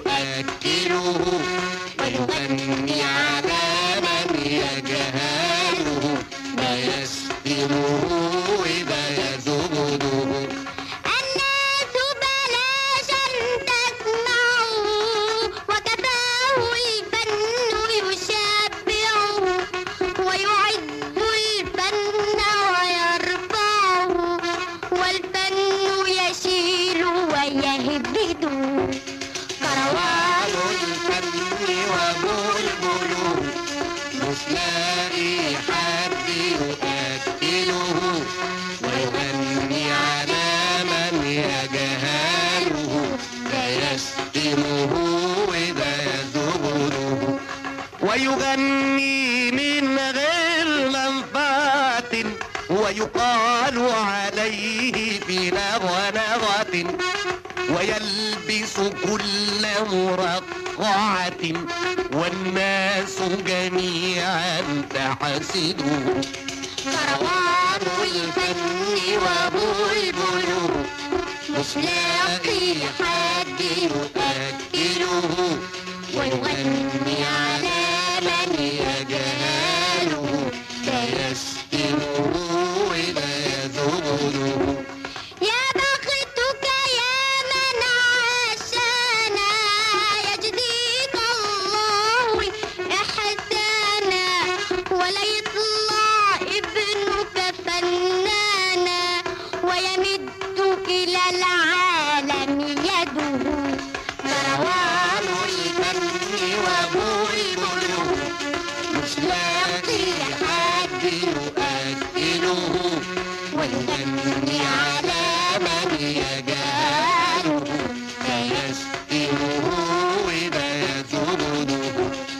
يؤكله ويغني على من يجهله ما يسلمه إذا يزغده الناس بلاش أن تسمعوا وكفاه الفن يشبعه ويعد الفن ويرفعه والفن يشيل ويهبده كروان الفن وبلبله مش لاقي حد يؤكله ويغني على من يجهله لا يشتمه إذا يزغله ويغني من غير منفعة ويقال عليه بلغلغة ويلبس كل مرقعة والناس جميعا تحسده كروان الفن وبلبله مش لاقي حد يؤكله ويغني على من يجهله لا يشتمه إذا يذغله يا بختك يا من عاشنا يجزيك الله إحسانا ولا يطلع ابنك فنانا ويمد إلى العالم يده كروان الفن وبلبله مش لاقي حد يؤكله ويغني على من يجهله لا يشتمه إذا يزغله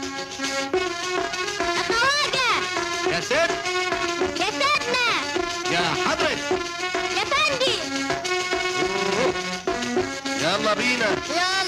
أخواجة يا ست يا سيدنا يا حضرة يا فندي يلا بينا يلا